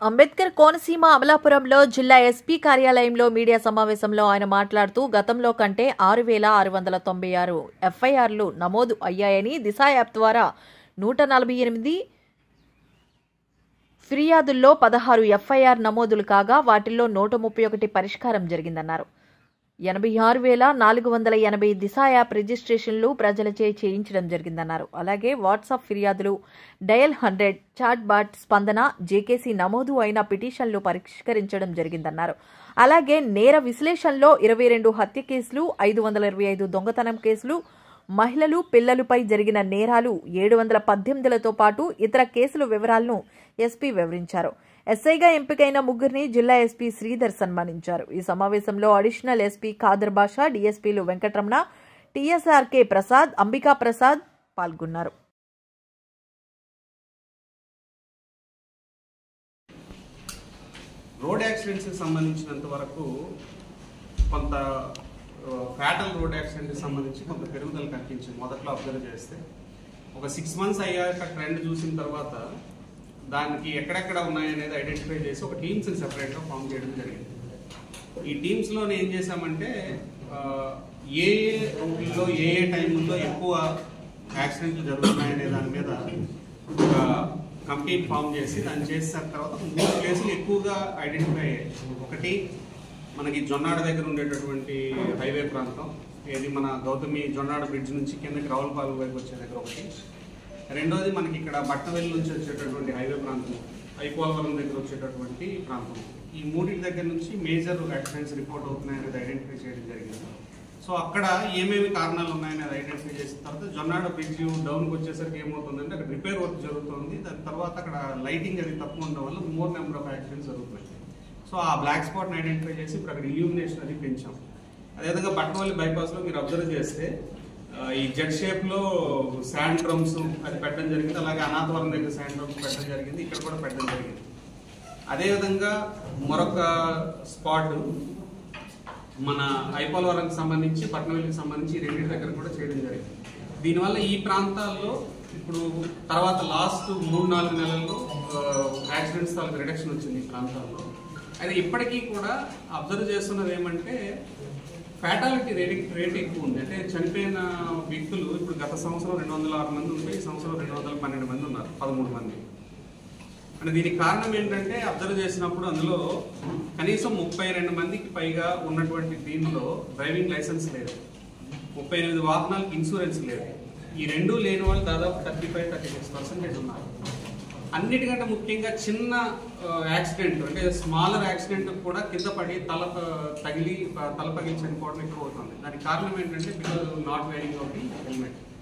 అంబేద్కర్ కోనసీమ అమలాపురంలో జిల్లా ఎస్పీ కార్యాలయంలో మీడియా సమావేశంలో ఆయన మాట్లాడుతూ గతంలో కంటే ఆరు వేల ఆరు వందల తొంభై ఆరు ఎఫ్ఐఆర్లు నమోదు అయ్యాయని దిశ యాప్ ద్వారా నూట నలభై ఎనిమిది ఫిర్యాదుల్లో పదహారు ఎఫ్ఐఆర్ నమోదులు కాగా వాటిల్లో నూట ముప్పై ఒకటి పరిష్కారం జరిగిందన్నారు ఎనభై ఆరు వేల నాలుగు వందల ఎనభై దిశ యాప్ రిజిస్ట్రేషన్లు ప్రజలచే చేయించడం జరిగిందన్నారు అలాగే వాట్సాప్ ఫిర్యాదులు dial hundred chat bot Spandana JKC నమోదు అయిన పిటిషన్లు పరిష్కరించడం జరిగిందన్నారు అలాగే నేర విశ్లేషణలో ఇరవై రెండు హత్య కేసులు ఐదు వందల ఇరవై ఐదు దొంగతనం కేసులు మహిళలు పిల్లలపై జరిగిన నేరాలు ఏడు వందల పద్దెనిమిదిలతో పాటు ఇతర కేసుల వివరాలను ఎస్పీ వివరించారు ఎస్ఐగా ఎంపికైన ముగ్గురిని జిల్లా ఎస్పీ శ్రీధర్ సన్మానించారు ఈ సమావేశంలో అడిషనల్ ఎస్పీ ఖాదర్ బాషా డీఎస్పీలు వెంకటరమణ టీఎస్ఆర్కే ప్రసాద్ అంబికా ప్రసాద్ పాల్గొన్నారు రోడ్ యాక్సిడెంట్స్కి సంబంధించినంత వరకు కొంత ఫ్యాటల్ రోడ్ యాక్సిడెంట్కి సంబంధించి కొంత పెరుగుదల కనిపించింది మొదట్లో అబ్జర్వ్ చేస్తే ఒక సిక్స్ మంత్స్ అయ్యాక ట్రెండ్ చూసిన తర్వాత దానికి ఎక్కడెక్కడ ఉన్నాయనేది ఐడెంటిఫై చేసి ఒక టీమ్స్ని సెపరేట్గా ఫామ్ చేయడం జరిగింది ఈ టీమ్స్లో ఏం చేశామంటే ఆ, ఏ ఏ రూట్లో ఏ ఏ టైంలో ఎక్కువ యాక్సిడెంట్లు జరుగుతున్నాయనే దాని మీద ఒక కమిటీ ఫామ్ చేసి దాన్ని చేసిన తర్వాత ఒక మూడు ప్లేసులు ఎక్కువగా ఐడెంటిఫై అయ్యాయి ఒకటి మనకి జొన్నాడ దగ్గర ఉండేటటువంటి హైవే ప్రాంతం ఏది మన గౌతమి జొన్నాడ బ్రిడ్జ్ నుంచి కిందకి రావులపాలెం వైపు వచ్చే దగ్గర ఒకటి రెండోది మనకి ఇక్కడ బట్టవెల్లి నుంచి వచ్చేటటువంటి హైవే ప్రాంతం ఐపోలవరం దగ్గర వచ్చేటటువంటి ప్రాంతం ఈ మూడింటి దగ్గర నుంచి మేజర్ యాక్సిడెంట్స్ రిపోర్ట్ అవుతున్నాయనేది ఐడెంటిఫై చేయడం జరిగింది సో అక్కడ ఏమేమి కారణాలు ఉన్నాయనేది ఐడెంటిఫై చేసిన తర్వాత జొన్నాడ బ్రిడ్జ్ డౌన్కి వచ్చేసరికి ఏమవుతుందంటే అక్కడ రిపేర్ వర్క్ జరుగుతుంది దాని తర్వాత అక్కడ లైటింగ్ అది తక్కువ ఉండడం వల్ల మోర్ నెంబర్ ఆఫ్ యాక్సిడెంట్స్ జరుగుతున్నాయి సో ఆ బ్లాక్ స్పాట్ని ఐడెంటిఫై చేసి ఇప్పుడు అక్కడ ఇల్యూమినేషన్ అది పెంచాం అదేవిధంగా బట్టవల్లి బైపాస్లో మీరు అబ్జర్వ్ చేస్తే ఆ, ఈ జెట్ షేప్ లో శాండ్ డ్రమ్స్ అది పెట్టడం జరిగింది అలాగే అనాథవరం దగ్గర శాండ్ డ్రమ్స్ పెట్టడం జరిగింది ఇక్కడ కూడా పెట్టడం జరిగింది అదేవిధంగా మరొక స్పాట్ మన ఐపోలవరంకి సంబంధించి పట్నవెల్లికి సంబంధించి ఈ రెండింటి దగ్గర కూడా చేయడం జరిగింది దీనివల్ల ఈ ప్రాంతాల్లో ఇప్పుడు తర్వాత లాస్ట్ మూడు నాలుగు నెలల్లో యాక్సిడెంట్స్ తాలూకు రిడక్షన్ వచ్చింది ఈ ప్రాంతాల్లో అయితే ఇప్పటికీ కూడా అబ్జర్వ్ చేస్తున్నది ఏమంటే ఫ్యాటాలిటీ రేట్ రేట్ ఎక్కువ ఉంది అంటే చనిపోయిన వ్యక్తులు ఇప్పుడు గత సంవత్సరం రెండు వందల ఆరు మంది ఉంటే ఈ సంవత్సరం రెండు వందల పన్నెండు మంది ఉన్నారు పదమూడు మంది అంటే దీనికి కారణం ఏంటంటే అబ్జర్వ్ చేసినప్పుడు అందులో కనీసం ముప్పై రెండు మందికి పైగా ఉన్నటువంటి దీనిలో డ్రైవింగ్ లైసెన్స్ లేదు ముప్పై ఎనిమిది వాహనాలకు ఇన్సూరెన్స్ లేదు ఈ రెండు లేని వాళ్ళు దాదాపు thirty five thirty six percentage ఉన్నారు అన్నిటికంటే ముఖ్యంగా చిన్న యాక్సిడెంట్ అంటే స్మాలర్ యాక్సిడెంట్ కూడా కింద పడి తల ప- తగిలి ప- తల పగిలి చనిపోవడం ఎక్కువ అవుతుంది దానికి కారణం ఏంటంటే because not wearing of the helmet